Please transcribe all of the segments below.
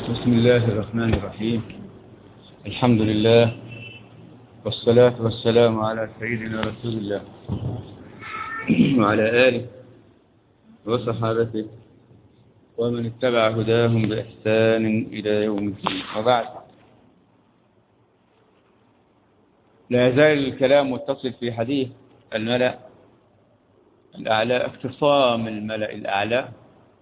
بسم الله الرحمن الرحيم الحمد لله والصلاة والسلام على سيدنا رسول الله وعلى آله وصحابته ومن اتبع هداهم بإحسان إلى يوم الدين وبعد لا يزال الكلام متصل في حديث الملأ الأعلى اختصام الملأ الأعلى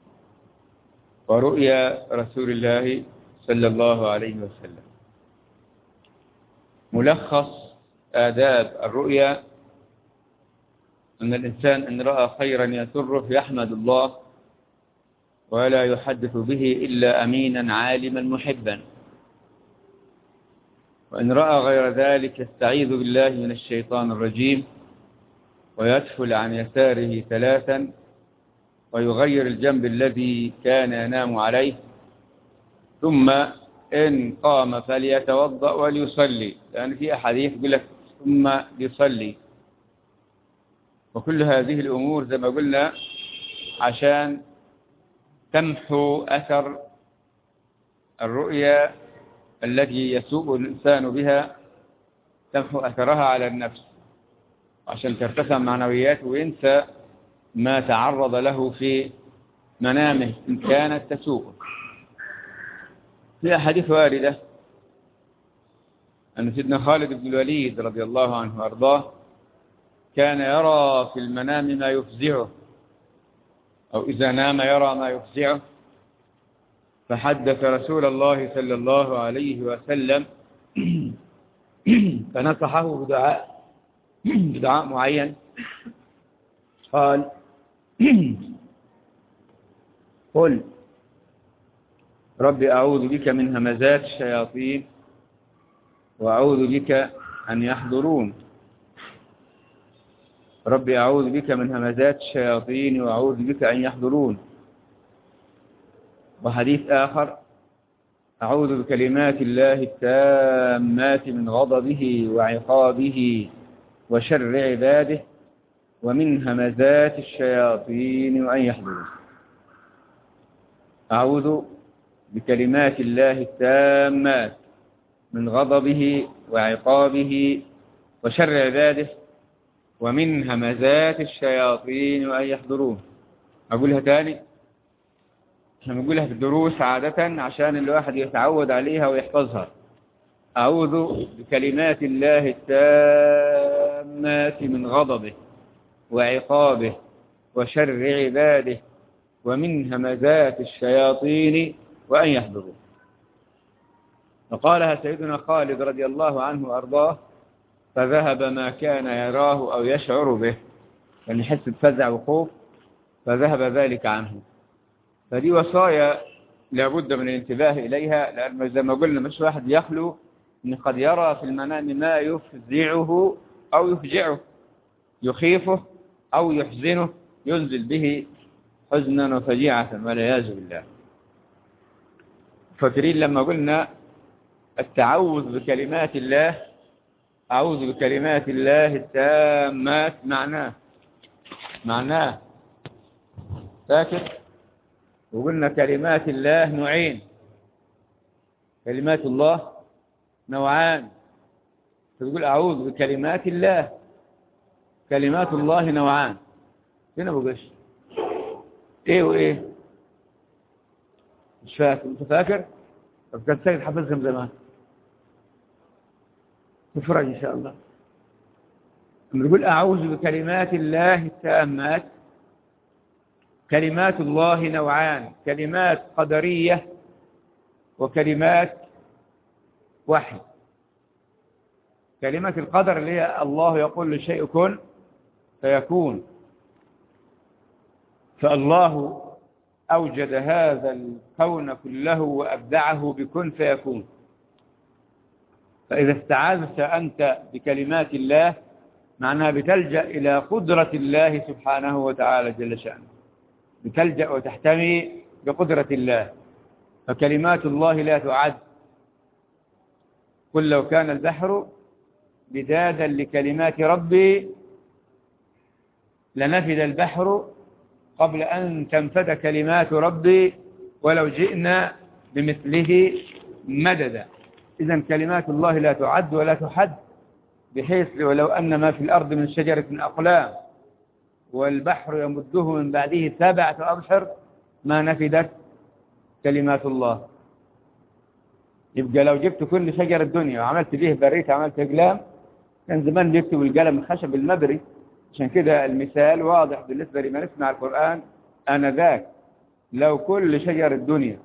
ورؤيا رسول الله صلى الله عليه وسلم ملخص آداب الرؤيا أن الإنسان إن رأى خيرا يسره يحمد الله ولا يحدث به إلا أمينا عالما محبا وإن رأى غير ذلك يستعيذ بالله من الشيطان الرجيم ويدفل عن يساره ثلاثا ويغير الجنب الذي كان ينام عليه ثم إن قام فليتوضأ وليصلي لأن في أحاديث يقول لك ثم يصلي وكل هذه الأمور زي ما قلنا عشان تمحو أثر الرؤيا التي يسوء الإنسان بها تمحو أثرها على النفس عشان ترتفع معنوياته وينسى ما تعرض له في منامه إن كانت تسوء في أحاديث واردة أن سيدنا خالد بن الوليد رضي الله عنه وأرضاه كان يرى في المنام ما يفزعه أو إذا نام يرى ما يفزعه فحدث رسول الله صلى الله عليه وسلم فنصحه بدعاء بدعاء معين قال قل رب أعوذ بك من همزات الشياطين وأعوذ بك أن يحضرون رب أعوذ بك من همزات الشياطين وأعوذ بك أن يحضرون وحديث آخر أعوذ بكلمات الله التامات من غضبه وعقابه وشر عباده ومن همزات الشياطين وأن يحضرون أعوذ بكلمات الله التامات من غضبه وعقابه وشر عباده ومن همزات الشياطين وأن يحضرون أقولها تاني احنا بنقولها في الدروس عادة عشان الواحد يتعود عليها ويحفظها أعوذ بكلمات الله التامات من غضبه وعقابه وشر عباده ومن همزات الشياطين وأن يحضروا وقالها سيدنا خالد رضي الله عنه وأرضاه فذهب ما كان يراه أو يشعر به يعني يحس بفزع وخوف فذهب ذلك عنه فدي وصايا لابد من الانتباه إليها لأن زي ما قلنا مش واحد يخلو أن قد يرى في المنام ما يفزعه أو يفجعه يخيفه أو يحزنه ينزل به حزنا وفجيعة والعياذ بالله فاكرين لما قلنا التعوذ بكلمات الله أعوذ بكلمات الله التامات معناه معناه فاكر وقلنا كلمات الله نوعين كلمات الله نوعان فتقول أعوذ بكلمات الله كلمات الله نوعان فين أبو قش إيه وإيه مش فاكر أنت فاكر طب كان سيد حفظهم زمان تفرج إن شاء الله نقول أعوذ بكلمات الله التامات كلمات الله نوعان كلمات قدرية وكلمات وحي كلمة القدر اللي هي الله يقول للشيء كن فيكون فالله أوجد هذا الكون كله وأبدعه بكن فيكون فإذا استعاذت أنت بكلمات الله معناها بتلجأ إلى قدرة الله سبحانه وتعالى جل شأنه بتلجأ وتحتمي بقدرة الله فكلمات الله لا تعد قل لو كان البحر بدادا لكلمات ربي لنفد البحر قبل أن تنفد كلمات ربي ولو جئنا بمثله مددا إذا كلمات الله لا تعد ولا تحد بحيث ولو أن ما في الأرض من شجرة أقلام والبحر يمده من بعده سبعة أبحر ما نفدت كلمات الله يبقى لو جبت كل شجر الدنيا وعملت به بريت عملت أقلام كان زمان بيكتب القلم الخشب المبري عشان كده المثال واضح بالنسبة لما نسمع القرآن أنا ذاك لو كل شجر الدنيا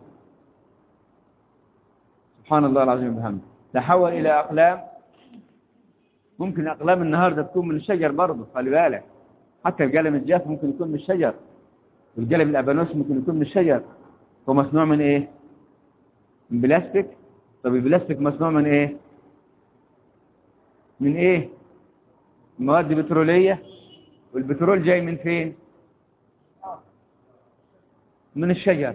سبحان الله العظيم بحمده تحول إلى أقلام ممكن أقلام النهاردة تكون من الشجر برضه خلي بالك حتى القلم الجاف ممكن يكون من الشجر والقلم الأبانوس ممكن يكون من الشجر هو مصنوع من إيه؟ من بلاستيك طب البلاستيك مصنوع من إيه؟ من إيه؟ مواد بترولية والبترول جاي من فين؟ من الشجر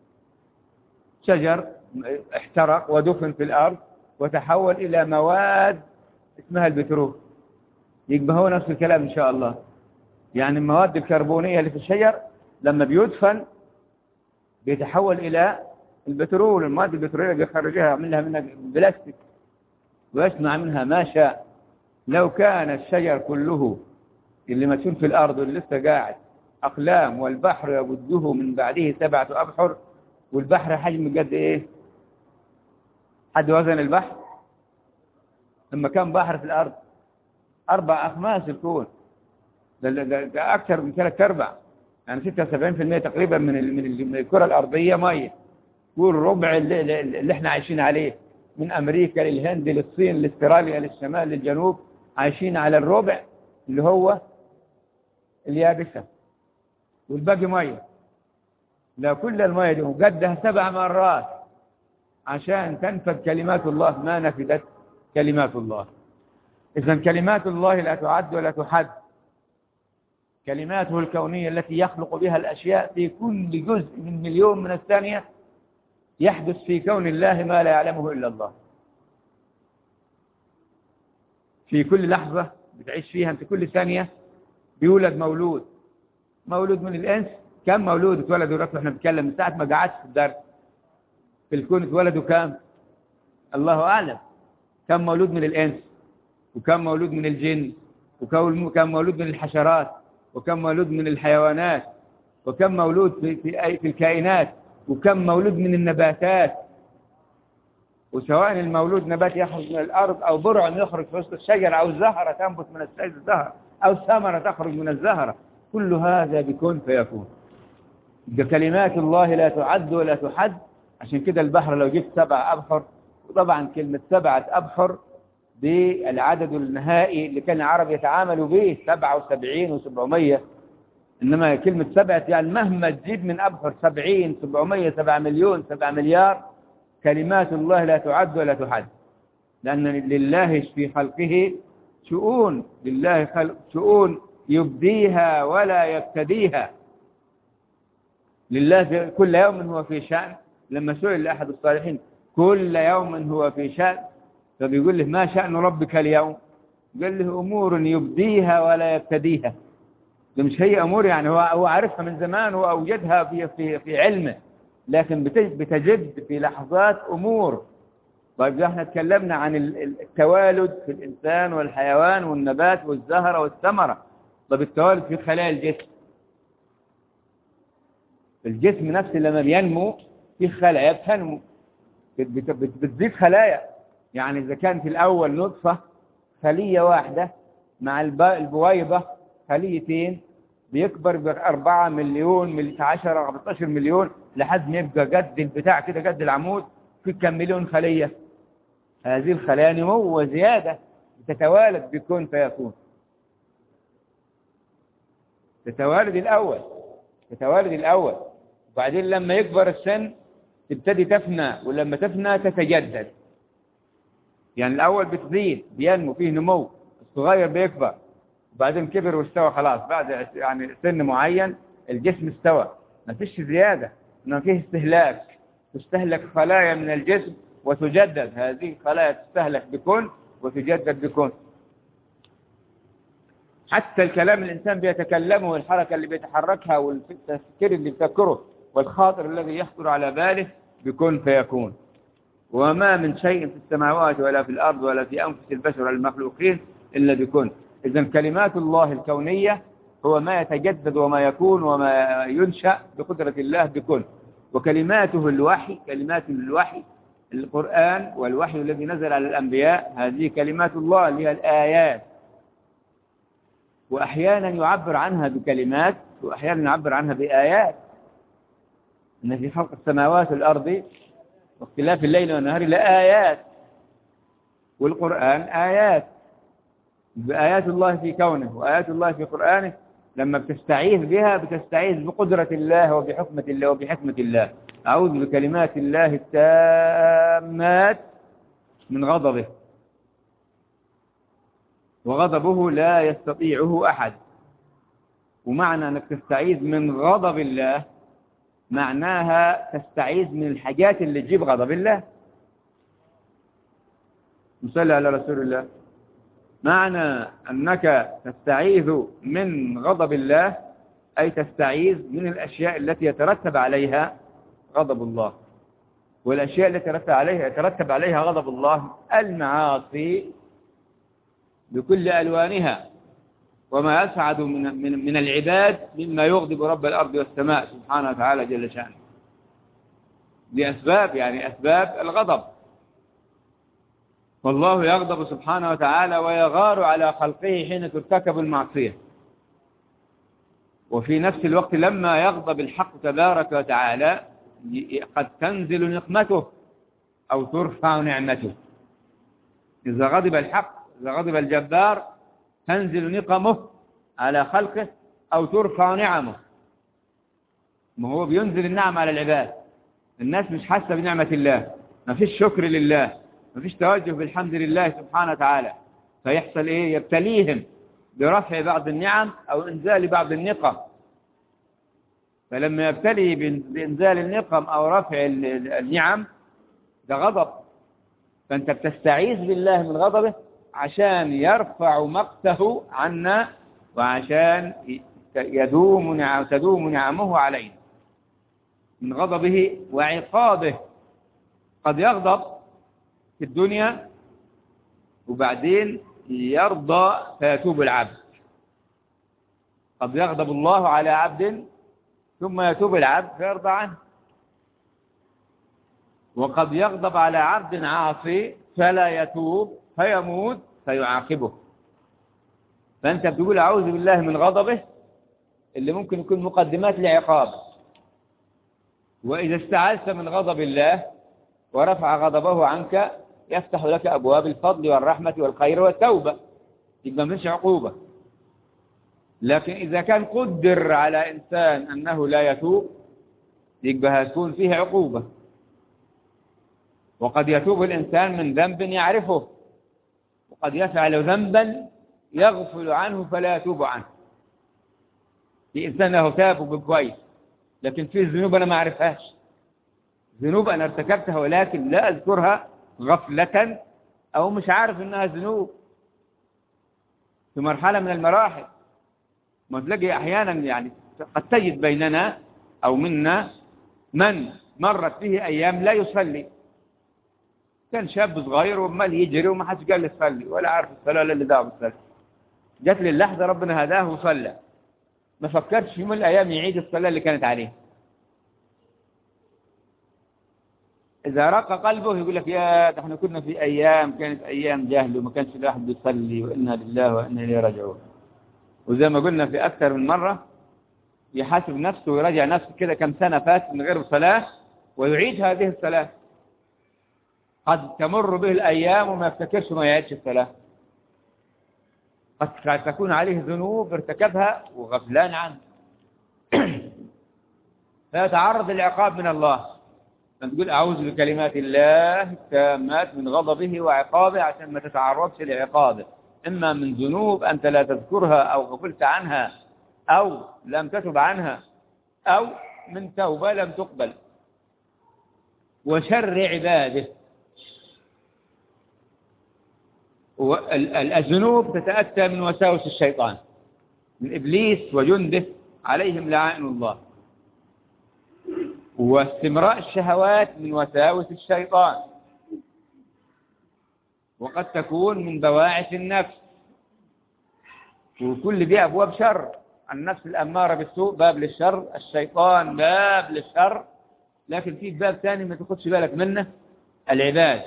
شجر احترق ودفن في الأرض وتحول إلى مواد اسمها البترول يبقى هو نفس الكلام إن شاء الله يعني المواد الكربونية اللي في الشجر لما بيدفن بيتحول إلى البترول المواد البترولية بيخرجها يعملها منها بلاستيك ويصنع منها ما شاء لو كان الشجر كله اللي مدفون في الأرض واللي لسه قاعد أقلام والبحر يبده من بعده سبعة أبحر والبحر حجم قد إيه حد وزن البحر لما كان بحر في الأرض أربع أخماس الكون ده, ده, ده أكثر من ثلاث أرباع يعني 76% تقريبا من ال من, ال من الكرة الأرضية مية والربع اللي, اللي احنا عايشين عليه من أمريكا للهند للصين لاستراليا للشمال للجنوب عايشين على الربع اللي هو اليابسة والباقي مية لا كل المية دي مقدها سبع مرات عشان تنفذ كلمات الله ما نفذت كلمات الله إذا كلمات الله لا تعد ولا تحد كلماته الكونية التي يخلق بها الأشياء في كل جزء من مليون من الثانية يحدث في كون الله ما لا يعلمه إلا الله في كل لحظة بتعيش فيها أنت كل ثانية بيولد مولود مولود من الإنس كم مولود اتولدوا رفض احنا بنتكلم من ساعة ما قعدت في الدرس في الكون اتولدوا كم الله أعلم كم مولود من الإنس وكم مولود من الجن وكم مولود من الحشرات وكم مولود من الحيوانات وكم مولود في, في, في الكائنات وكم مولود من النباتات وسواء المولود نبات يخرج من الأرض أو برع يخرج في وسط الشجر أو زهرة تنبت من الزهر أو ثمرة تخرج من الزهرة كل هذا بكون فيكون بكلمات الله لا تعد ولا تحد عشان كده البحر لو جبت سبع أبحر وطبعا كلمة سبعة أبحر بالعدد النهائي اللي كان العرب يتعاملوا به 77 و700 إنما كلمة سبعة يعني مهما تجيب من أبحر 70 700 7 مليون 7 مليار كلمات الله لا تعد ولا تحد لأن لله في خلقه شؤون لله خلق شؤون يبديها ولا يبتديها لله في كل يوم هو في شأن لما سئل أحد الصالحين كل يوم هو في شأن فبيقول له ما شأن ربك اليوم قال له أمور يبديها ولا يبتديها ده مش هي أمور يعني هو هو عارفها من زمان وأوجدها في في في علمه لكن بتجد في لحظات أمور طيب احنا تكلمنا عن التوالد في الإنسان والحيوان والنبات والزهرة والثمرة طب التوالد في خلايا الجسم الجسم نفسه لما بينمو في خلايا بتنمو بتزيد خلايا يعني إذا كان في الأول نطفة خلية واحدة مع البويضة خليتين بيكبر بأربعة مليون من عشرة 15 مليون لحد ما يبقى قد البتاع كده قد العمود في كم مليون خلية هذه الخلايا نمو وزيادة تتوالد بكون فيكون تتوالد الأول تتوالد الأول وبعدين لما يكبر السن تبتدي تفنى ولما تفنى تتجدد يعني الأول بتزيد بينمو فيه نمو الصغير بيكبر وبعدين كبر واستوى خلاص بعد يعني سن معين الجسم استوى ما فيش زيادة ما فيه استهلاك تستهلك خلايا من الجسم وتجدد هذه الخلايا تستهلك بكون وتجدد بكون حتى الكلام الإنسان بيتكلمه والحركة اللي بيتحركها والتفكير اللي بيفكره والخاطر الذي يخطر على باله بكن فيكون وما من شيء في السماوات ولا في الأرض ولا في أنفس البشر المخلوقين إلا بكن إذا كلمات الله الكونية هو ما يتجدد وما يكون وما ينشأ بقدرة الله بكن وكلماته الوحي كلمات الوحي القرآن والوحي الذي نزل على الأنبياء هذه كلمات الله اللي هي الآيات وأحيانا يعبر عنها بكلمات وأحيانا يعبر عنها بآيات إن في خلق السماوات والأرض واختلاف الليل والنهار لآيات والقرآن آيات بآيات الله في كونه وآيات الله في قرآنه لما بتستعيذ بها بتستعيذ بقدرة الله وبحكمة الله وبحكمة الله أعوذ بكلمات الله التامات من غضبه وغضبه لا يستطيعه أحد ومعنى أنك تستعيذ من غضب الله معناها تستعيذ من الحاجات اللي تجيب غضب الله نصلي على رسول الله معنى أنك تستعيذ من غضب الله أي تستعيذ من الأشياء التي يترتب عليها غضب الله والأشياء التي يترتب عليها يترتب عليها غضب الله المعاصي بكل ألوانها وما يسعد من, من, من العباد مما يغضب رب الأرض والسماء سبحانه وتعالى جل شأنه لأسباب يعني أسباب الغضب والله يغضب سبحانه وتعالى ويغار على خلقه حين ترتكب المعصية وفي نفس الوقت لما يغضب الحق تبارك وتعالى قد تنزل نقمته أو ترفع نعمته إذا غضب الحق إذا غضب الجبار تنزل نقمه على خلقه أو ترفع نعمه ما هو بينزل النعم على العباد الناس مش حاسة بنعمة الله ما فيش شكر لله ما فيش توجه بالحمد لله سبحانه وتعالى فيحصل ايه يبتليهم برفع بعض النعم او انزال بعض النقم فلما يبتلي بانزال النقم او رفع النعم ده غضب فانت بتستعيذ بالله من غضبه عشان يرفع مقته عنا وعشان يدوم نعم تدوم نعمه علينا من غضبه وعقابه قد يغضب في الدنيا وبعدين يرضى فيتوب العبد قد يغضب الله على عبد ثم يتوب العبد فيرضى عنه وقد يغضب على عبد عاصي فلا يتوب فيموت فيعاقبه فأنت بتقول أعوذ بالله من غضبه اللي ممكن يكون مقدمات لعقابه وإذا استعذت من غضب الله ورفع غضبه عنك يفتح لك أبواب الفضل والرحمة والخير والتوبة يبقى مش عقوبة لكن إذا كان قدر على إنسان أنه لا يتوب يبقى هتكون فيه عقوبة وقد يتوب الإنسان من ذنب يعرفه وقد يفعل ذنبا يغفل عنه فلا يتوب عنه في إنسان له تاب كويس لكن في ذنوب أنا ما أعرفهاش ذنوب أنا ارتكبتها ولكن لا أذكرها غفلة أو مش عارف إنها ذنوب في مرحلة من المراحل ما تلاقي أحيانا يعني قد تجد بيننا أو منا من مرت به أيام لا يصلي كان شاب صغير ومال يجري وما حدش قال له صلي ولا عارف الصلاة ولا اللي دعوه بالصلاة جات لي اللحظة ربنا هداه وصلى ما فكرش في يوم من الأيام يعيد الصلاة اللي كانت عليه إذا رق قلبه يقول لك يا ده احنا كنا في أيام كانت أيام جهل وما كانش الواحد بيصلي وإنا لله وإنا إليه راجعون وزي ما قلنا في أكثر من مرة يحاسب نفسه ويراجع نفسه كده كم سنة فات من غير صلاة ويعيد هذه الصلاة قد تمر به الأيام وما يفتكرش ما يعيدش الصلاة قد تكون عليه ذنوب ارتكبها وغفلان عنه فيتعرض للعقاب من الله فتقول أعوذ بكلمات الله التامات من غضبه وعقابه عشان ما تتعرضش لعقابه إما من ذنوب أنت لا تذكرها أو غفلت عنها أو لم تتب عنها أو من توبة لم تقبل وشر عباده الذنوب تتأتى من وساوس الشيطان من إبليس وجنده عليهم لعائن الله واستمراء الشهوات من وساوس الشيطان وقد تكون من بواعث النفس وكل دي أبواب شر النفس الأمارة بالسوء باب للشر الشيطان باب للشر لكن في باب ثاني ما تاخدش بالك منه العباد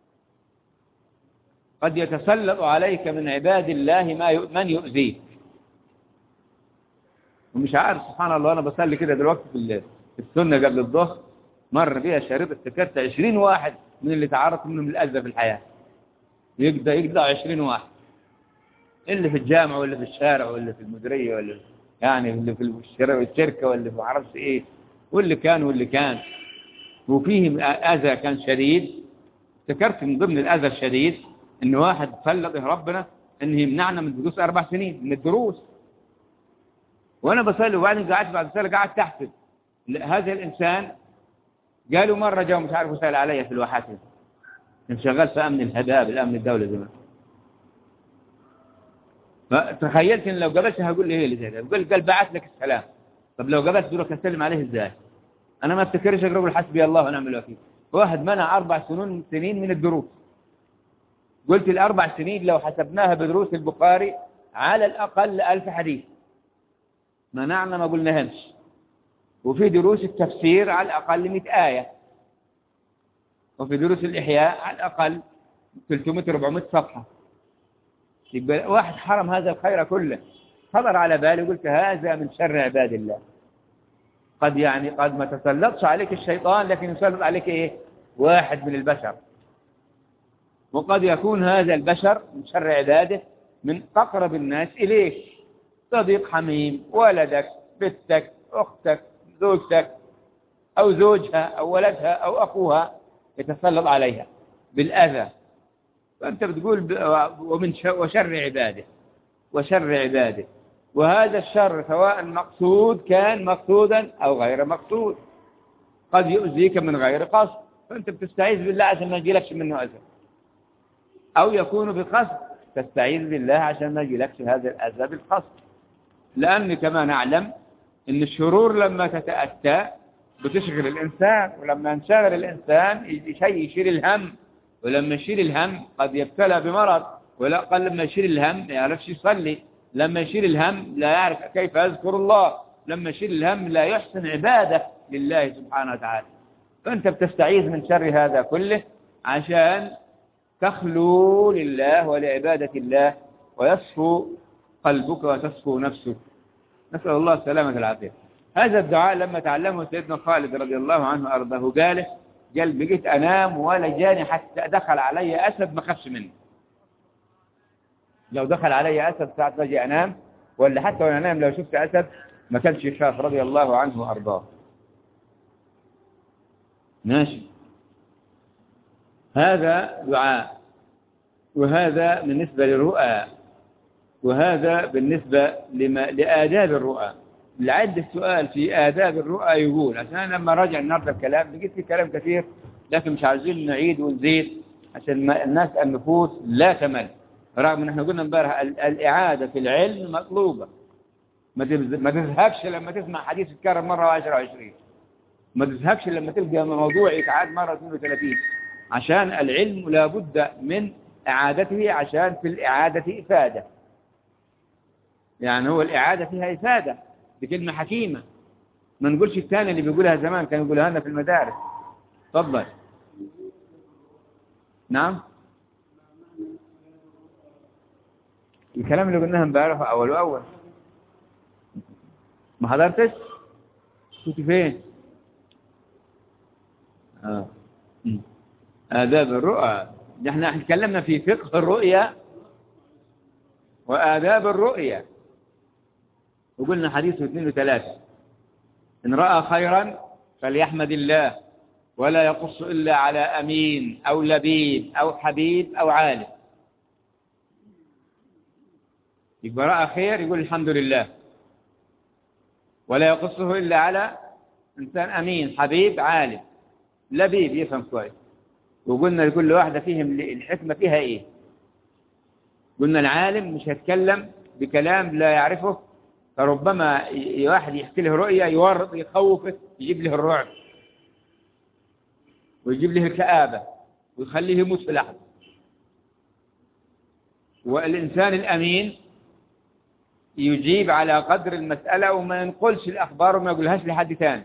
قد يتسلط عليك من عباد الله ما من يؤذيك ومش عارف سبحان الله أنا بصلي كده دلوقتي في السنة قبل الظهر مر بيها شريط افتكرت 20 واحد من اللي تعرضت منهم الأذى في الحياة يقدر يقدر 20 واحد اللي في الجامعة ولا في الشارع ولا في المديرية ولا يعني اللي في الشركة ولا في معرفش ايه واللي كان واللي كان وفيه أذى كان شديد افتكرت من ضمن الأذى الشديد ان واحد فلق ربنا ان يمنعنا من دروس أربع سنين من الدروس وانا بصلي وبعدين قعدت بعد الصلاه قعدت تحسب هذا الانسان قالوا مره جاء مش عارف وسال علي في الواحات كنت شغال في امن الهداب الامن الدوله زمان فتخيلت ان لو قابلته هقول لي هي اللي زي ده قال قال بعت لك السلام طب لو قابلت دول اسلم عليه ازاي انا ما افتكرش اقرب حسبي الله ونعم الوكيل واحد منع اربع سنين سنين من الدروس قلت الاربع سنين لو حسبناها بدروس البخاري على الاقل ألف حديث منعنا ما قلناهمش وفي دروس التفسير على الأقل 100 آية وفي دروس الإحياء على الأقل 300-400 صفحة يبقى واحد حرم هذا الخير كله خطر على بالي قلت هذا من شر عباد الله قد يعني قد ما تسلطش عليك الشيطان لكن يسلط عليك ايه واحد من البشر وقد يكون هذا البشر من شر عباده من أقرب الناس إليك صديق حميم ولدك بنتك أختك زوجتك أو زوجها أو ولدها أو أخوها يتسلط عليها بالأذى فأنت بتقول ومن وشر عباده وشر عباده وهذا الشر سواء مقصود كان مقصودا أو غير مقصود قد يؤذيك من غير قصد فأنت بتستعيذ بالله عشان ما يجيلكش منه أذى أو يكون بقصد تستعيذ بالله عشان ما يجيلكش هذا الأذى بالقصد لأن كما نعلم أن الشرور لما تتأتى بتشغل الإنسان ولما ينشغل الإنسان شيء يشيل الهم ولما يشيل الهم قد يبتلى بمرض ولا قال لما يشيل الهم ما يعرفش يصلي لما يشيل الهم لا يعرف كيف يذكر الله لما يشيل الهم لا يحسن عبادة لله سبحانه وتعالى فأنت بتستعيذ من شر هذا كله عشان تخلو لله ولعبادة الله ويصفو قلبك وتصفو نفسك نسأل الله السلامة والعافية هذا الدعاء لما تعلمه سيدنا خالد رضي الله عنه أرضه قاله قال بقيت أنام ولا جاني حتى دخل علي أسد ما خفش منه لو دخل علي أسد ساعة باجي أنام ولا حتى وأنا أنام لو شفت أسد ما كانش يخاف رضي الله عنه وأرضاه ماشي هذا دعاء وهذا بالنسبة للرؤى وهذا بالنسبة لما لآداب الرؤى لعد السؤال في آداب الرؤى يقول عشان أنا لما راجع النهاردة الكلام لقيت في كلام كثير لكن مش عايزين نعيد ونزيد عشان الناس النفوس لا تمل رغم ان احنا قلنا امبارح الإعادة في العلم مطلوبة ما تزهقش لما تسمع حديث يتكرر مرة وعشرة وعشرين ما تزهقش لما تلقى موضوع يتعاد مرة 32 عشان العلم لابد من إعادته عشان في الإعادة إفادة يعني هو الإعادة فيها إفادة بكلمة حكيمة ما نقولش الثاني اللي بيقولها زمان كان يقولها لنا في المدارس تفضل نعم الكلام اللي قلناه امبارح أول وأول ما حضرتش كنت فين آه. آداب الرؤى احنا تكلمنا في فقه الرؤيا وآداب الرؤيا وقلنا حديث اثنين وثلاثة إن رأى خيرا فليحمد الله ولا يقص إلا على أمين أو لبيب أو حبيب أو عالم يبقى رأى خير يقول الحمد لله ولا يقصه إلا على إنسان أمين حبيب عالم لبيب يفهم كويس وقلنا لكل واحدة فيهم الحكمة فيها إيه قلنا العالم مش هيتكلم بكلام لا يعرفه فربما واحد يحكي له رؤيا يورط يخوفه يجيب له الرعب ويجيب له الكآبة ويخليه يموت في لحظة والإنسان الأمين يجيب على قدر المسألة وما ينقلش الأخبار وما يقولهاش لحد ثاني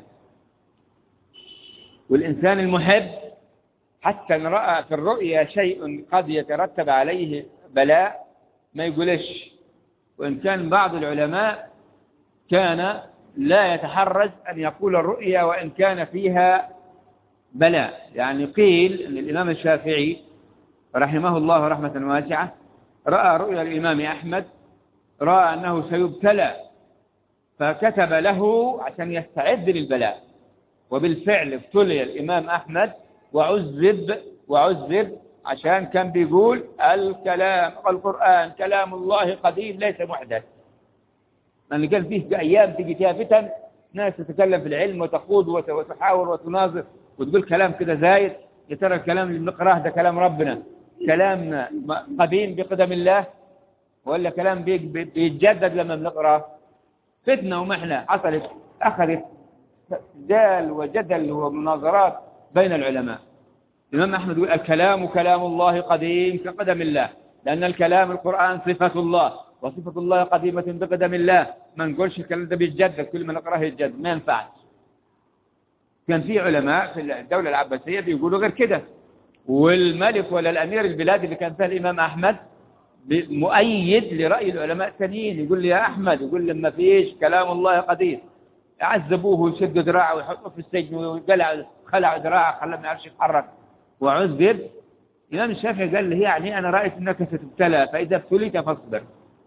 والإنسان المحب حتى إن رأى في الرؤيا شيء قد يترتب عليه بلاء ما يقولش وإن كان بعض العلماء كان لا يتحرج أن يقول الرؤيا وإن كان فيها بلاء يعني قيل أن الإمام الشافعي رحمه الله رحمة واسعة رأى رؤيا الإمام أحمد رأى أنه سيبتلى فكتب له عشان يستعد للبلاء وبالفعل ابتلي الإمام أحمد وعذب وعذب عشان كان بيقول الكلام القرآن كلام الله قديم ليس محدث لأن كان فيه أيام تيجي فيها فتن ناس تتكلم في العلم وتخوض وتحاور وتناظر وتقول كلام كده زايد يا ترى الكلام اللي بنقراه ده كلام ربنا كلام قديم بقدم الله ولا كلام بيتجدد لما بنقراه فتنة ومحنة حصلت أخذت جدال وجدل ومناظرات بين العلماء الإمام أحمد يقول الكلام كلام الله قديم كقدم الله لأن الكلام القرآن صفة الله وصفة الله قديمة بقدم الله ما نقولش الكلام ده بيتجدد كل ما نقراه يتجدد ما ينفعش كان في علماء في الدولة العباسية بيقولوا غير كده والملك ولا الأمير البلاد اللي كان فيها الإمام أحمد مؤيد لرأي العلماء الثانيين يقول لي يا أحمد يقول لما فيش كلام الله قدير عذبوه ويشدوا ذراعه ويحطوه في السجن وقلع خلع ذراعه خلاه ما يعرفش يتحرك وعذب الإمام الشافعي قال له يعني أنا رأيت أنك ستبتلى فإذا ابتليت فاصبر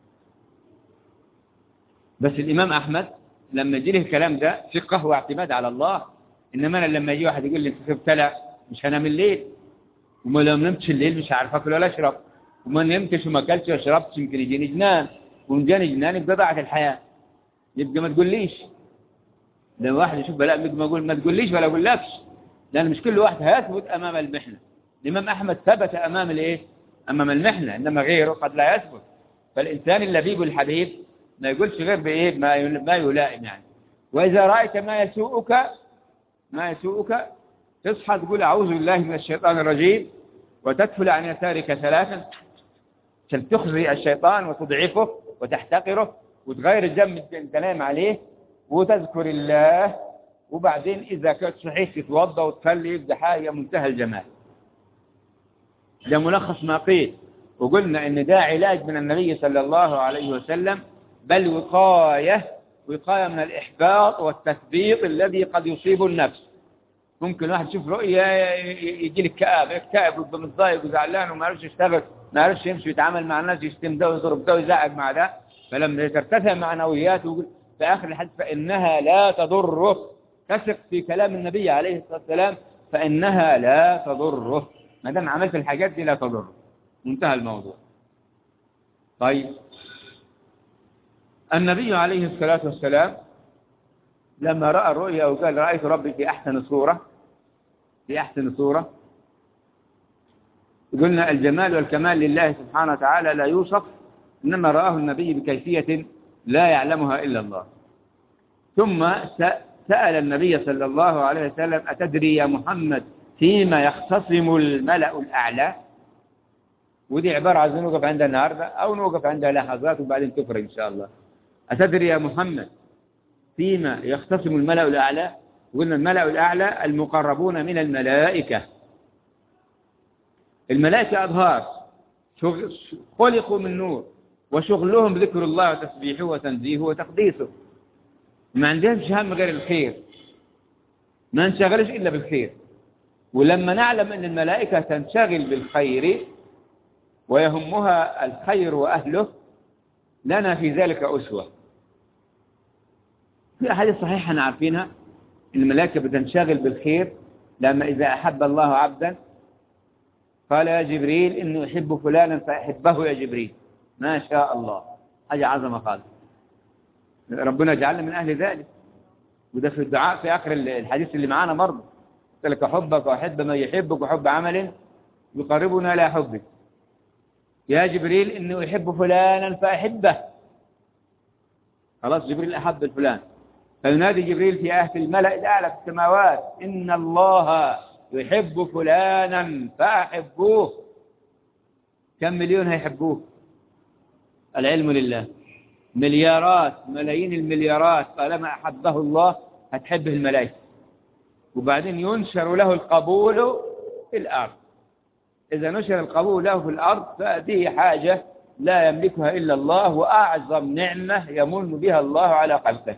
بس الإمام أحمد لما يجي له الكلام ده ثقة واعتماد على الله إنما أنا لما يجي واحد يقول لي أنت ستبتلى مش هنام الليل وما لو نمتش الليل مش عارف أكل ولا أشرب وما نمتش وما أكلتش وشربتش يمكن يجيني جنان وإن جاني جنان يبقى ضاعت الحياة يبقى ما تقوليش لما واحد يشوف بلاء ما يقول ما تقوليش ولا أقولكش لأن مش كل واحد هيثبت أمام المحنة الإمام أحمد ثبت أمام الإيه؟ أمام المحنة إنما غيره قد لا يثبت فالإنسان اللبيب الحبيب ما يقولش غير بإيه ما ما يلائم يعني وإذا رأيت ما يسوءك ما يسوءك تصحى تقول أعوذ بالله من الشيطان الرجيم وتدفل عن يسارك ثلاثا عشان تخزي الشيطان وتضعفه وتحتقره وتغير الجنب انت نايم عليه وتذكر الله وبعدين إذا كنت صحيح تتوضى وتصلي يبقى حاجة منتهى الجمال ده ملخص ما قيل وقلنا ان ده علاج من النبي صلى الله عليه وسلم بل وقاية وقاية من الإحباط والتثبيط الذي قد يصيب النفس ممكن واحد يشوف رؤية يجي لك كآب يكتئب ويبقى متضايق وزعلان وما يعرفش يشتغل ما يعرفش يمشي ويتعامل مع الناس يشتم ده ويضرب ده ويزعق مع ده فلما ترتفع معنوياته في آخر الحديث فإنها لا تضره تثق في كلام النبي عليه الصلاة والسلام فإنها لا تضره ما دام عملت الحاجات دي لا تضره منتهى الموضوع طيب النبي عليه الصلاة والسلام لما رأى الرؤيا وقال رأيت ربي في أحسن صورة في أحسن صورة قلنا الجمال والكمال لله سبحانه وتعالى لا يوصف إنما رآه النبي بكيفية لا يعلمها إلا الله ثم سأل النبي صلى الله عليه وسلم أتدري يا محمد فيما يختصم الملأ الأعلى ودي عبارة عايزين نوقف عندها النهاردة أو نوقف عندها لحظات وبعدين تقرأ إن شاء الله أتدري يا محمد فيما يختصم الملأ الأعلى قلنا الملأ الأعلى المقربون من الملائكة الملائكة أظهار خلقوا من نور وشغلهم ذكر الله وتسبيحه وتنزيهه وتقديسه ما عندهمش هم غير الخير ما نشغلش إلا بالخير ولما نعلم أن الملائكة تنشغل بالخير ويهمها الخير وأهله لنا في ذلك أسوة في أحاديث صحيحة نعرفينها أن الملائكة بتنشغل بالخير لما إذا أحب الله عبدا قال يا جبريل إنه يحب فلانا فأحبه يا جبريل ما شاء الله حاجة عظمة خالص ربنا جعلنا من أهل ذلك وده في الدعاء في آخر الحديث اللي معانا برضه قال لك أحبك وأحب من يحبك وحب عمل يقربنا إلى حبك يا جبريل إنه يحب فلانا فأحبه خلاص جبريل أحب الفلان فينادي جبريل في أهل الملأ الأعلى في السماوات إن الله يحب فلانا فأحبوه كم مليون هيحبوه العلم لله مليارات ملايين المليارات طالما أحبه الله هتحبه الملائكة وبعدين ينشر له القبول في الأرض إذا نشر القبول له في الأرض فهذه حاجة لا يملكها إلا الله وأعظم نعمة يمن بها الله على قلبه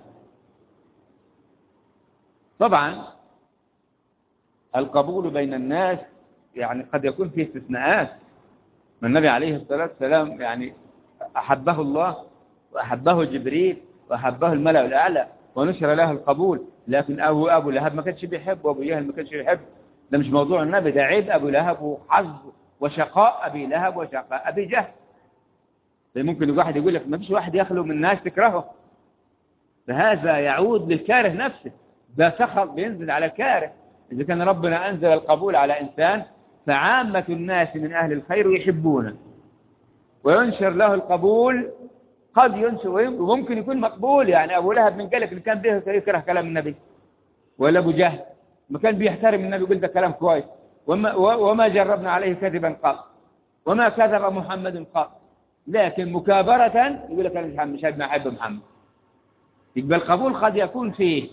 طبعا القبول بين الناس يعني قد يكون فيه استثناءات النبي عليه الصلاة والسلام يعني أحبه الله وأحبه جبريل وأحبه الملأ الأعلى ونشر له القبول لكن أبو أبو لهب ما كانش بيحب وأبو جهل ما كانش بيحب ده مش موضوع النبي ده عيب أبو لهب وحظ وشقاء أبي لهب وشقاء أبي جهل ممكن الواحد يقول لك ما فيش واحد يخلو من الناس تكرهه فهذا يعود للكاره نفسه ده سخط بينزل على الكاره إذا كان ربنا أنزل القبول على إنسان فعامة الناس من أهل الخير يحبونه وينشر له القبول قد ينشر وممكن يكون مقبول يعني أبو لهب من قالك اللي كان به يكره كلام النبي ولا أبو جهل ما كان بيحترم النبي يقول ده كلام كويس وما, وما جربنا عليه كذبا قط وما كذب محمد قط لكن مكابرة يقول لك أنا مش ما أحب محمد يبقى القبول قد يكون فيه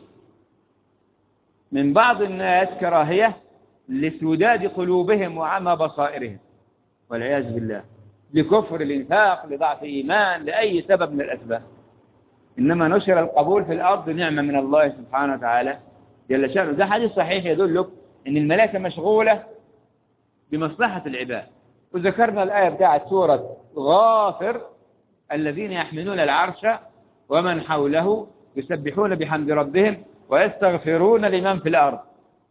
من بعض الناس كراهية لسداد قلوبهم وعمى بصائرهم والعياذ بالله لكفر الانفاق لضعف إيمان لأي سبب من الأسباب إنما نشر القبول في الأرض نعمة من الله سبحانه وتعالى جل شأنه ده حديث صحيح يدلك أن الملائكة مشغولة بمصلحة العباد وذكرنا الآية بتاعت سورة غافر الذين يحملون العرش ومن حوله يسبحون بحمد ربهم ويستغفرون لمن في الأرض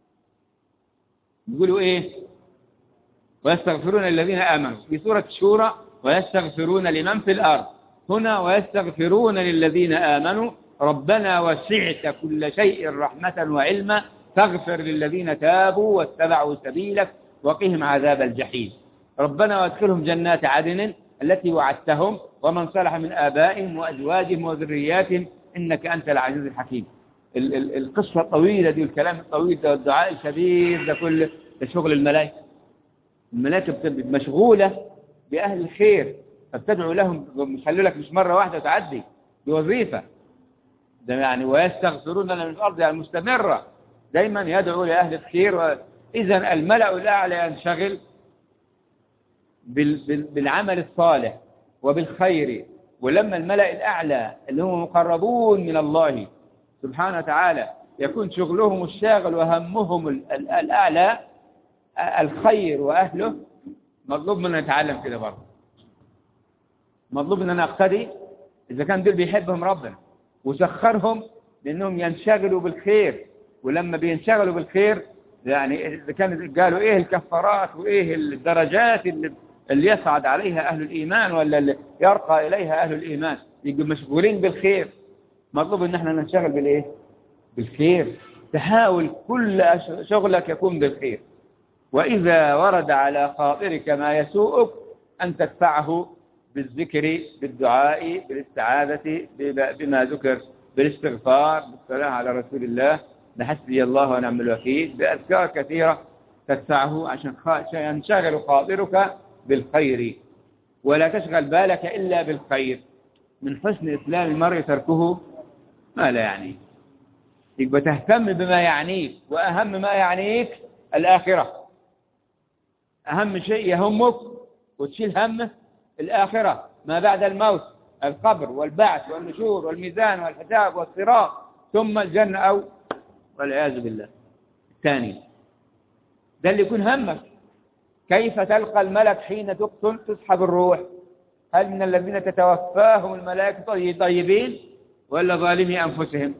يقولوا إيه ويستغفرون الذين آمنوا في سورة الشورى ويستغفرون لمن في الأرض هنا ويستغفرون للذين آمنوا ربنا وسعت كل شيء رحمة وعلما فاغفر للذين تابوا واتبعوا سبيلك وقهم عذاب الجحيم ربنا وادخلهم جنات عدن التي وعدتهم ومن صلح من آبائهم وأزواجهم وذرياتهم إنك أنت العزيز الحكيم ال ال القصة الطويلة دي والكلام الطويل ده والدعاء الكبير ده كله ده شغل الملائكة الملائكة مشغولة بأهل الخير فبتدعو لهم مش خلوا لك مش مرة واحدة تعدي دي وظيفة ده يعني ويستغفرون لنا من الأرض يعني مستمرة دايما يدعو لأهل الخير إذا الملأ الأعلى ينشغل بالعمل الصالح وبالخير ولما الملأ الأعلى اللي هم مقربون من الله سبحانه وتعالى يكون شغلهم الشاغل وهمهم الأعلى الخير وأهله مطلوب منا نتعلم كده برضه مطلوب أن نقتدي إذا كان دول بيحبهم ربنا وسخرهم لأنهم ينشغلوا بالخير ولما بينشغلوا بالخير يعني إذا كانت قالوا إيه الكفارات وإيه الدرجات اللي, اللي يصعد عليها أهل الإيمان ولا اللي يرقى إليها أهل الإيمان يبقوا مشغولين بالخير مطلوب ان احنا ننشغل بالايه بالخير تحاول كل شغلك يكون بالخير واذا ورد على خاطرك ما يسوءك ان تدفعه بالذكر بالدعاء بالاستعاذة بما ذكر بالاستغفار بالصلاة على رسول الله لحسبي الله ونعم الوكيل بأذكار كثيرة تدفعه عشان ينشغل خاطرك بالخير ولا تشغل بالك إلا بالخير من حسن إسلام المرء تركه ما لا يعنيه يبقى تهتم بما يعنيك وأهم ما يعنيك الآخرة أهم شيء يهمك وتشيل همه الآخرة ما بعد الموت القبر والبعث والنشور والميزان والحساب والصراط ثم الجنة أو والعياذ بالله الثاني ده اللي يكون همك كيف تلقى الملك حين تقتل تسحب الروح هل من الذين تتوفاهم الملائكة طيبين ولا ظالمي أنفسهم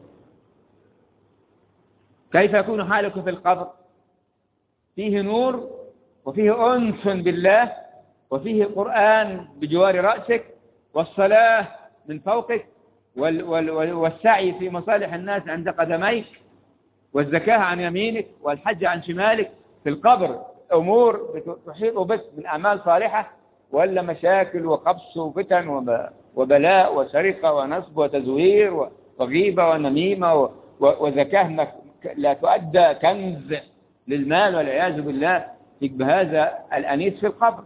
كيف يكون حالك في القبر فيه نور وفيه أنس بالله وفيه قرآن بجوار رأسك والصلاة من فوقك وال وال والسعي في مصالح الناس عند قدميك والزكاة عن يمينك والحج عن شمالك في القبر أمور تحيط بك من أعمال صالحة ولا مشاكل وقبص وفتن وبلاء وسرقة ونصب وتزوير وغيبة ونميمة وزكاة لا تؤدى كنز للمال والعياذ بالله يبقى هذا الأنيس في القبر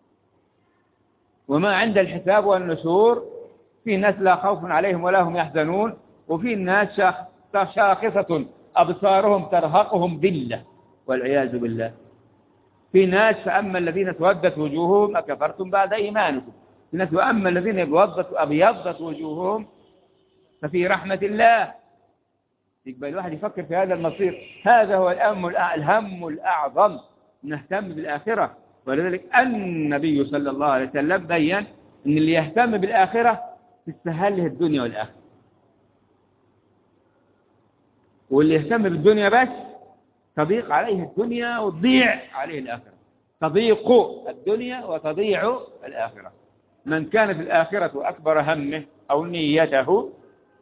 وما عند الحساب والنشور في ناس لا خوف عليهم ولا هم يحزنون وفي ناس شاخصة أبصارهم ترهقهم ذلة والعياذ بالله في ناس فأما الذين تودت وجوههم أكفرتم بعد إيمانكم في ناس وأما الذين ابيضت أبيضت وجوههم ففي رحمة الله يقبل الواحد يفكر في هذا المصير هذا هو الأم الهم الأعظم نهتم بالآخرة ولذلك النبي صلى الله عليه وسلم بين أن اللي يهتم بالآخرة تستهل له الدنيا والآخرة واللي يهتم بالدنيا بس تضيق عليه الدنيا وتضيع عليه الآخرة تضيق الدنيا وتضيع الآخرة من كانت الآخرة أكبر همه أو نيته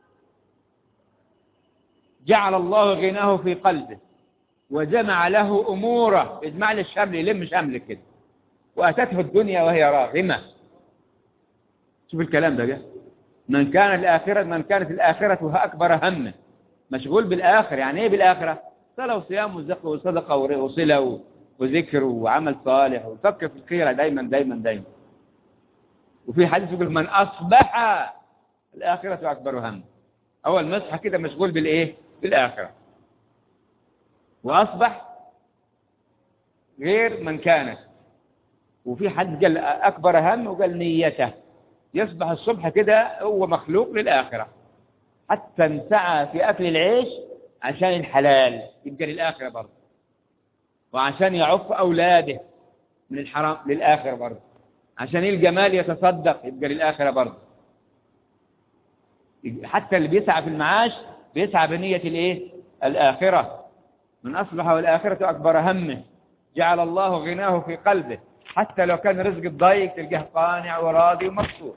جعل الله غناه في قلبه وجمع له أموره اجمع لي الشمل يلم شمل كده وأتته الدنيا وهي راغمة شوف الكلام ده جه من كان الآخرة من كانت الآخرة هو أكبر همه مشغول بالآخر يعني إيه بالآخرة صلاة وصيام وصدقة وصلة وذكر وعمل صالح وفكر في الخير دايما دايما دايما وفي حديث يقول من أصبح الآخرة أكبر هم أول مصحى كده مشغول بالإيه بالآخرة وأصبح غير من كانت وفي حد قال أكبر هم وقال نيته يصبح الصبح كده هو مخلوق للآخرة حتى انسعى في أكل العيش عشان الحلال يبقى للآخرة برضه وعشان يعف أولاده من الحرام للآخرة برضه عشان يلقى مال يتصدق يبقى للآخرة برضه حتى اللي بيسعى في المعاش بيسعى بنية الايه الآخرة من أصبح والآخرة أكبر همه جعل الله غناه في قلبه حتى لو كان رزق الضيق تلقاه قانع وراضي ومبسوط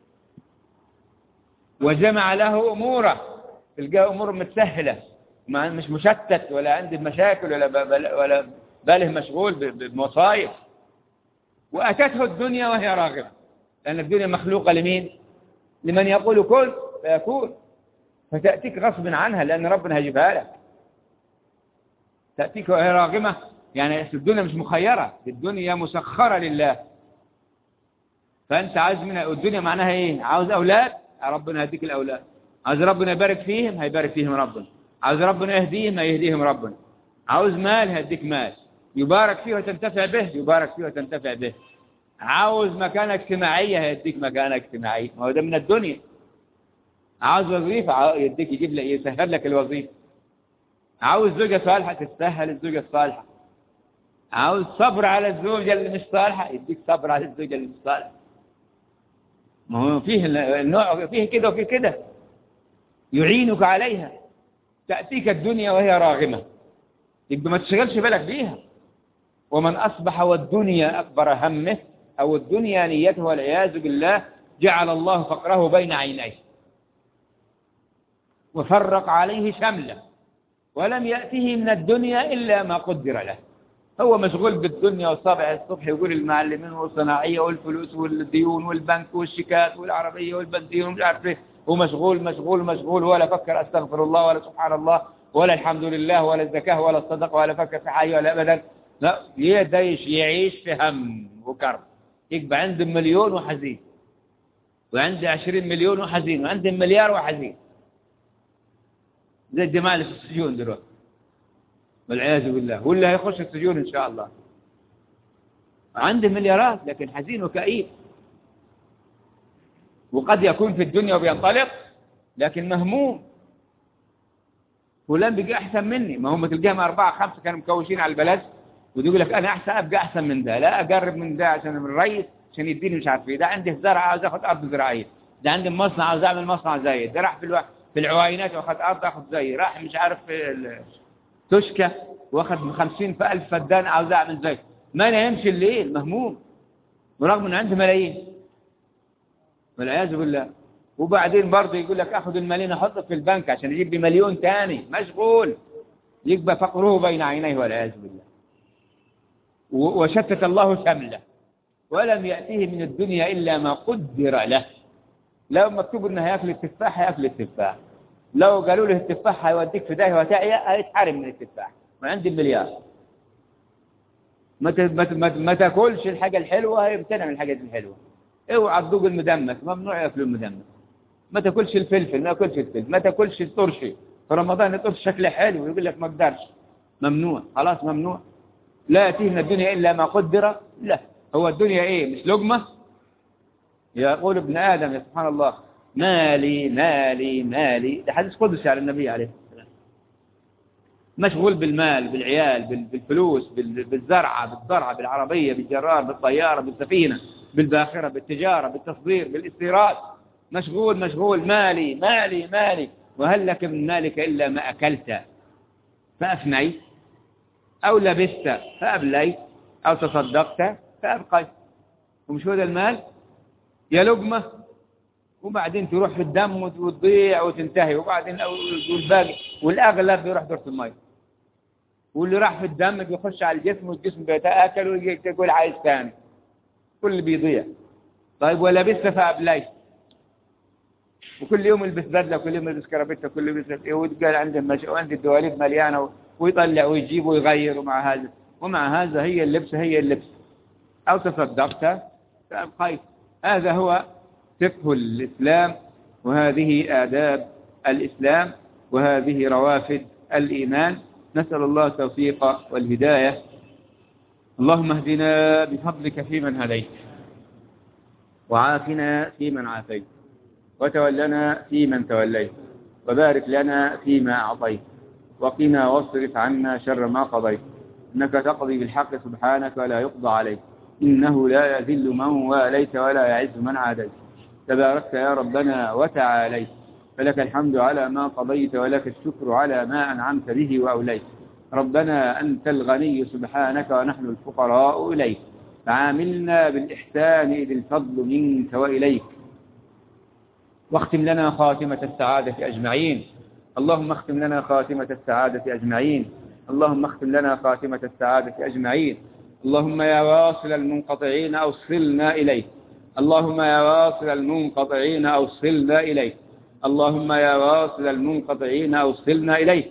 وجمع له أموره تلقاه أمور متسهلة ما مش مشتت ولا عنده مشاكل ولا ولا باله مشغول بمصايب وأتته الدنيا وهي راغبة لأن الدنيا مخلوقة لمين لمن يقول كن فيكون فتأتيك غصب عنها لأن ربنا هيجيبها لك تأتيك وهي راغمة يعني الدنيا مش مخيرة الدنيا مسخرة لله فأنت عايز منها الدنيا معناها إيه عاوز أولاد ربنا يهديك الأولاد عاوز ربنا يبارك فيهم هيبارك فيهم ربنا عاوز ربنا يهديهم هيهديهم ربنا عاوز مال هيديك مال يبارك فيه وتنتفع به يبارك فيه وتنتفع به عاوز مكانة اجتماعية هيديك مكانة اجتماعية ما هو ده من الدنيا عاوز وظيفة يديك يجيب لك يسهل لك الوظيفة عاوز زوجة صالحة تستهل الزوجة الصالحة عاوز صبر على الزوجة اللي مش صالحة يديك صبر على الزوجة اللي مش صالحة ما هو فيه النوع فيه كده وفيه كده يعينك عليها تأتيك الدنيا وهي راغمة يبقى ما تشغلش بالك بيها ومن أصبح والدنيا أكبر همه أو الدنيا نيته والعياذ بالله جعل الله فقره بين عينيه وفرق عليه شمله ولم يأته من الدنيا إلا ما قدر له هو مشغول بالدنيا والصبح الصبح يقول المعلمين والصناعية والفلوس والديون والبنك والشيكات والعربية والبنزين ومش عارف ايه ومشغول مشغول مشغول ولا فكر استغفر الله ولا سبحان الله ولا الحمد لله ولا الزكاة ولا الصدقة ولا فكر في حي ولا أبدا لا يديش يعيش في هم وكرب يبقى عنده مليون وحزين وعنده عشرين مليون وحزين وعنده مليار وحزين زي الجماعة اللي في السجون دلوقتي والعياذ بالله واللي هيخش السجون إن شاء الله عنده مليارات لكن حزين وكئيب وقد يكون في الدنيا وبينطلق لكن مهموم فلان بيجي أحسن مني ما هم تلقاهم أربعة خمسة كانوا مكوشين على البلد ويقول لك أنا أحسن أبقى أحسن من ده لا أقرب من ده عشان الرئيس عشان يديني مش عارف ايه ده عندي زرع عاوز اخد ارض زراعيه ده عندي مصنع عاوز اعمل مصنع زي ده راح في الو... في العوينات واخد ارض اخد زي راح مش عارف في التشكى واخد 50 في ألف فدان عاوز اعمل زي ما انا يمشي الليل مهموم ورغم انه عنده ملايين والعياذ بالله وبعدين برضه يقول لك اخذ الملايين احطه في البنك عشان يجيب لي مليون ثاني مشغول يبقى فقره بين عينيه والعياذ بالله وشتت الله شمله ولم يأتيه من الدنيا إلا ما قدر له لو مكتوب انه هياكل التفاح هياكل التفاح لو قالوا له التفاح هيوديك في داهيه وتعيا هيتحرم من التفاح ما عندي المليار ما ت- ما ت- ما ت- ما تاكلش الحاجة الحلوة هيمتنع من الحاجات الحلوة اوعى تذوق المدمس ممنوع ياكلوا المدمس ما تاكلش الفلفل ما تاكلش الفلفل ما تاكلش الطرشي في رمضان الطرش شكله حلو يقول لك ما اقدرش ممنوع خلاص ممنوع لا يأتيه من الدنيا إلا ما قدر لا هو الدنيا إيه مش لقمة يقول ابن آدم يا سبحان الله مالي مالي مالي ده حديث قدسي على النبي عليه السلام مشغول بالمال بالعيال بال- بالفلوس بال- بالزرعة بالزرعة بالعربية بالجرار بالطيارة بالسفينة بالباخرة بالتجارة بالتصدير بالاستيراد مشغول مشغول مالي مالي مالي وهل لك من مالك إلا ما أكلت فأفنيت أو لبست فأبليت أو تصدقت فأبقيت ومش هو ده المال يا لقمة وبعدين تروح في الدم وت- وتضيع وتنتهي وبعدين أو- والباقي والأغلب بيروح دورة المية واللي راح في الدم بيخش على الجسم والجسم بيتآكل ويجي تقول عايز ثاني كل اللي بيضيع طيب ولبست فأبليت وكل يوم يلبس بدله كل يوم يلبس كرافته كل يوم يلبس ايه وتقال عنده مش... وعنده الدواليب مليانه ويطلع ويجيب ويغير ومع هذا ومع هذا هي اللبس هي اللبس او تصدقت فابقيت هذا هو فقه الاسلام وهذه آداب الإسلام وهذه روافد الإيمان نسأل الله التوفيق والهداية اللهم اهدنا بفضلك فيمن هديت وعافنا فيمن عافيت وتولنا فيمن توليت وبارك لنا فيما أعطيت وقنا واصرف عنا شر ما قضيت إنك تقضي بالحق سبحانك ولا يقضى عليك إنه لا يذل من واليت ولا يعز من عاديت تباركت يا ربنا وتعاليت فلك الحمد على ما قضيت ولك الشكر على ما أنعمت به وأوليت ربنا أنت الغني سبحانك ونحن الفقراء إليك فعاملنا بالإحسان إذ الفضل منك وإليك واختم لنا خاتمة السعادة أجمعين اللهم اختم لنا خاتمة السعادة أجمعين اللهم اختم لنا خاتمة السعادة أجمعين اللهم يا واصل المنقطعين أوصلنا إليك اللهم يا واصل المنقطعين أوصلنا إليك اللهم يا واصل المنقطعين أوصلنا إليك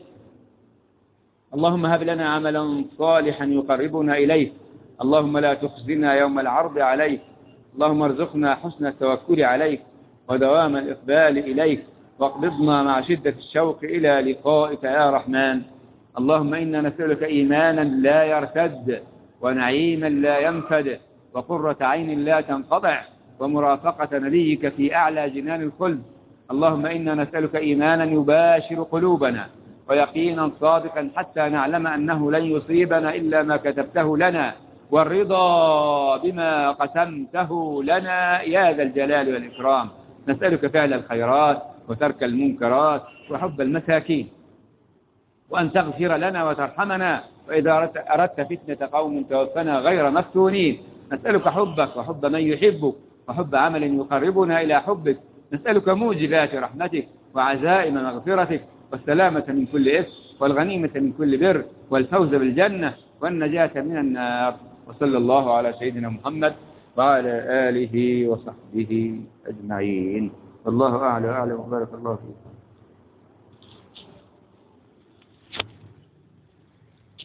اللهم هب لنا عملا صالحا يقربنا إليك اللهم لا تخزنا يوم العرض عليك اللهم ارزقنا حسن التوكل عليك ودوام الإقبال إليك واقبضنا مع شدة الشوق إلى لقائك يا رحمن اللهم إنا نسألك إيمانا لا يرتد ونعيما لا ينفد وقرة عين لا تنقطع ومرافقة نبيك في أعلى جنان الخلد اللهم إنا نسألك إيمانا يباشر قلوبنا ويقينا صادقا حتى نعلم أنه لن يصيبنا إلا ما كتبته لنا والرضا بما قسمته لنا يا ذا الجلال والإكرام نسألك فعل الخيرات وترك المنكرات وحب المساكين وأن تغفر لنا وترحمنا وإذا أردت, أردت فتنة قوم توفنا غير مفتونين نسألك حبك وحب من يحبك وحب عمل يقربنا إلى حبك نسألك موجبات رحمتك وعزائم مغفرتك والسلامة من كل إثم والغنيمة من كل بر والفوز بالجنة والنجاة من النار وصلى الله على سيدنا محمد وعلى آله وصحبه أجمعين والله أعلى أعلم وبارك الله فيكم